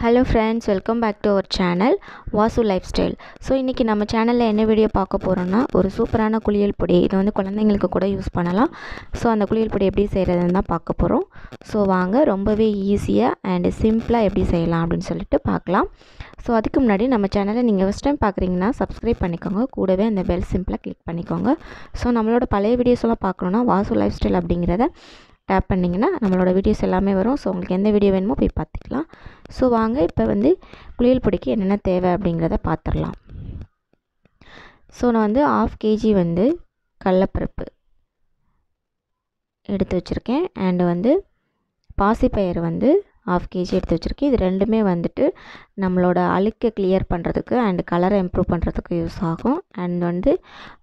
hello friends welcome back to our channel Vasu life style so இன்றைக்கி நம்ம சேனலில் என்ன வீடியோ பார்க்க போகிறோன்னா ஒரு சூப்பரான குளியல் பொடி இது வந்து குழந்தைங்களுக்கு கூட யூஸ் பண்ணலாம் ஸோ அந்த குளியல் பொடி எப்படி செய்கிறதுன்னு தான் பார்க்க போகிறோம் ஸோ வாங்க ரொம்பவே ஈஸியாக அண்டு சிம்பிளாக எப்படி செய்யலாம் அப்படின்னு சொல்லிட்டு பார்க்கலாம் ஸோ அதுக்கு முன்னாடி நம்ம சேனலை நீங்கள் ஃபஸ்ட் டைம் பார்க்குறீங்கன்னா சப்ஸ்கிரைப் பண்ணிக்கோங்க கூடவே அந்த பெல் சிம்பிளாக கிளிக் பண்ணிக்கோங்க ஸோ நம்மளோட பழைய வீடியோஸ் எல்லாம் பார்க்கணுன்னா வாசு லைஃப் ஸ்டைல் அப்படிங்கிறத டேப் பண்ணிங்கன்னா நம்மளோட வீடியோஸ் எல்லாமே வரும் ஸோ உங்களுக்கு எந்த வீடியோ வேணுமோ போய் பார்த்துக்கலாம் ஸோ வாங்க இப்போ வந்து குளியல் பொடிக்கு என்னென்ன தேவை அப்படிங்கிறத பார்த்துடலாம் ஸோ நான் வந்து ஆஃப் கேஜி வந்து கடலப்பருப்பு எடுத்து வச்சுருக்கேன் அண்டு வந்து பாசிப்பயிறு வந்து ஆஃப் கேஜி எடுத்து வச்சுருக்கேன் இது ரெண்டுமே வந்துட்டு நம்மளோட அழுக்கை கிளியர் பண்ணுறதுக்கு அண்டு கலரை இம்ப்ரூவ் பண்ணுறதுக்கு யூஸ் ஆகும் அண்ட் வந்து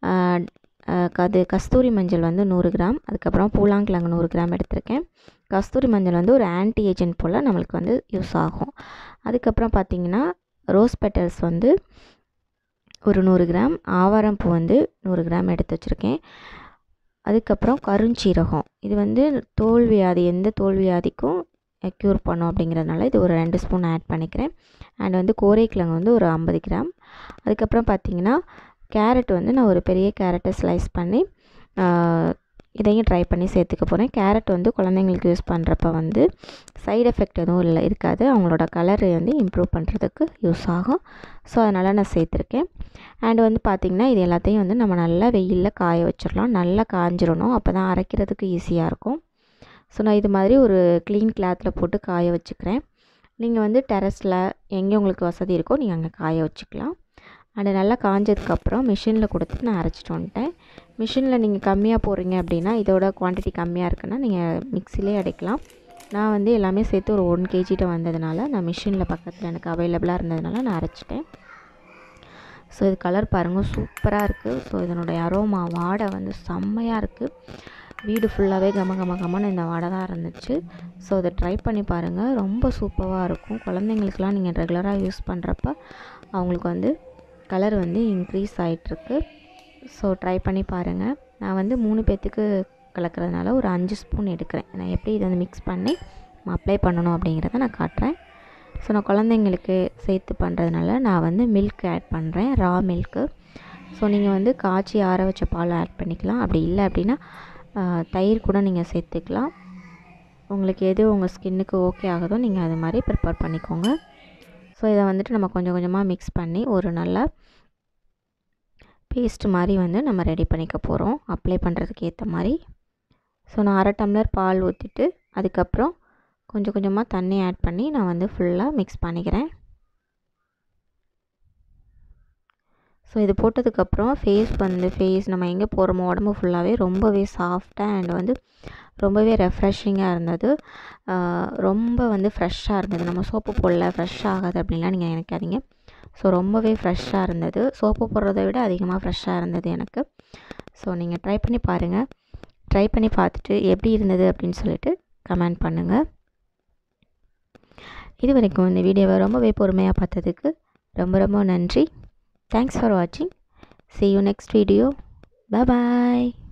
அது கஸ்தூரி மஞ்சள் வந்து நூறு கிராம் அதுக்கப்புறம் பூலாங்கிழங்கு நூறு கிராம் எடுத்திருக்கேன் கஸ்தூரி மஞ்சள் வந்து ஒரு ஆன்டி ஏஜென்ட் போல் நம்மளுக்கு வந்து யூஸ் ஆகும் அதுக்கப்புறம் பார்த்திங்கன்னா ரோஸ் பெட்டல்ஸ் வந்து ஒரு நூறு கிராம் ஆவாரம்பூ வந்து நூறு கிராம் எடுத்து வச்சுருக்கேன் அதுக்கப்புறம் கருஞ்சீரகம் இது வந்து தோல் வியாதி எந்த தோல் வியாதிக்கும் க்யூர் பண்ணும் அப்படிங்கிறதுனால இது ஒரு ரெண்டு ஸ்பூன் ஆட் பண்ணிக்கிறேன் அண்ட் வந்து கோரைக்கிழங்கு வந்து ஒரு ஐம்பது கிராம் அதுக்கப்புறம் பார்த்திங்கன்னா கேரட் வந்து நான் ஒரு பெரிய கேரட்டை ஸ்லைஸ் பண்ணி இதையும் ட்ரை பண்ணி சேர்த்துக்க போகிறேன் கேரட் வந்து குழந்தைங்களுக்கு யூஸ் பண்ணுறப்ப வந்து சைடு எஃபெக்ட் எதுவும் இல்லை இருக்காது அவங்களோட கலரை வந்து இம்ப்ரூவ் பண்ணுறதுக்கு யூஸ் ஆகும் ஸோ அதனால் நான் சேர்த்துருக்கேன் அண்ட் வந்து பார்த்திங்கன்னா இது எல்லாத்தையும் வந்து நம்ம நல்லா வெயிலில் காய வச்சிடலாம் நல்லா காஞ்சிடணும் அப்போ தான் அரைக்கிறதுக்கு ஈஸியாக இருக்கும் ஸோ நான் இது மாதிரி ஒரு க்ளீன் கிளாத்தில் போட்டு காய வச்சுக்கிறேன் நீங்கள் வந்து டெரஸில் எங்கே உங்களுக்கு வசதி இருக்கோ நீங்கள் அங்கே காய வச்சுக்கலாம் அண்டு நல்லா காஞ்சதுக்கப்புறம் மிஷினில் கொடுத்து நான் அரைச்சிட்டு வந்துட்டேன் மிஷினில் நீங்கள் கம்மியாக போடுறீங்க அப்படின்னா இதோட குவான்டிட்டி கம்மியாக இருக்குன்னா நீங்கள் மிக்சிலே அடைக்கலாம் நான் வந்து எல்லாமே சேர்த்து ஒரு ஒன் கேஜிட்ட வந்ததுனால நான் மிஷினில் பக்கத்தில் எனக்கு அவைலபிளாக இருந்ததுனால நான் அரைச்சிட்டேன் ஸோ இது கலர் பாருங்கள் சூப்பராக இருக்குது ஸோ இதனுடைய அரோமா வாடை வந்து செம்மையாக இருக்குது வீடு ஃபுல்லாகவே கம கம கமன்னு இந்த வாடை தான் இருந்துச்சு ஸோ இதை ட்ரை பண்ணி பாருங்கள் ரொம்ப சூப்பராக இருக்கும் குழந்தைங்களுக்குலாம் நீங்கள் ரெகுலராக யூஸ் பண்ணுறப்ப அவங்களுக்கு வந்து கலர் வந்து இன்க்ரீஸ் ஆகிட்டுருக்கு ஸோ ட்ரை பண்ணி பாருங்கள் நான் வந்து மூணு பேர்த்துக்கு கலக்கிறதுனால ஒரு அஞ்சு ஸ்பூன் எடுக்கிறேன் நான் எப்படி இதை வந்து மிக்ஸ் பண்ணி அப்ளை பண்ணணும் அப்படிங்கிறத நான் காட்டுறேன் ஸோ நான் குழந்தைங்களுக்கு சேர்த்து பண்ணுறதுனால நான் வந்து மில்க் ஆட் பண்ணுறேன் ரா மில்க்கு ஸோ நீங்கள் வந்து காய்ச்சி ஆற வச்ச பால் ஆட் பண்ணிக்கலாம் அப்படி இல்லை அப்படின்னா தயிர் கூட நீங்கள் சேர்த்துக்கலாம் உங்களுக்கு எது உங்கள் ஸ்கின்னுக்கு ஓகே ஆகுதோ நீங்கள் அது மாதிரி ப்ரிப்பேர் பண்ணிக்கோங்க ஸோ இதை வந்துட்டு நம்ம கொஞ்சம் கொஞ்சமாக மிக்ஸ் பண்ணி ஒரு நல்ல பேஸ்ட் மாதிரி வந்து நம்ம ரெடி பண்ணிக்க போகிறோம் அப்ளை பண்ணுறதுக்கு ஏற்ற மாதிரி ஸோ நான் அரை டம்ளர் பால் ஊற்றிட்டு அதுக்கப்புறம் கொஞ்சம் கொஞ்சமாக தண்ணி ஆட் பண்ணி நான் வந்து ஃபுல்லாக மிக்ஸ் பண்ணிக்கிறேன் ஸோ இது போட்டதுக்கப்புறம் ஃபேஸ் வந்து ஃபேஸ் நம்ம எங்கே போகிறோமோ உடம்பு ஃபுல்லாகவே ரொம்பவே சாஃப்டாக அண்ட் வந்து ரொம்பவே ரெஃப்ரெஷிங்காக இருந்தது ரொம்ப வந்து ஃப்ரெஷ்ஷாக இருந்தது நம்ம சோப்பு போடல ஃப்ரெஷ் ஆகாது அப்படின்லாம் நீங்கள் நினைக்காதீங்க ஸோ ரொம்பவே ஃப்ரெஷ்ஷாக இருந்தது சோப்பு போடுறத விட அதிகமாக ஃப்ரெஷ்ஷாக இருந்தது எனக்கு ஸோ நீங்கள் ட்ரை பண்ணி பாருங்கள் ட்ரை பண்ணி பார்த்துட்டு எப்படி இருந்தது அப்படின்னு சொல்லிட்டு கமெண்ட் பண்ணுங்கள் இது வரைக்கும் இந்த வீடியோவை ரொம்பவே பொறுமையாக பார்த்ததுக்கு ரொம்ப ரொம்ப நன்றி தேங்க்ஸ் ஃபார் வாட்சிங் see you next video bye bye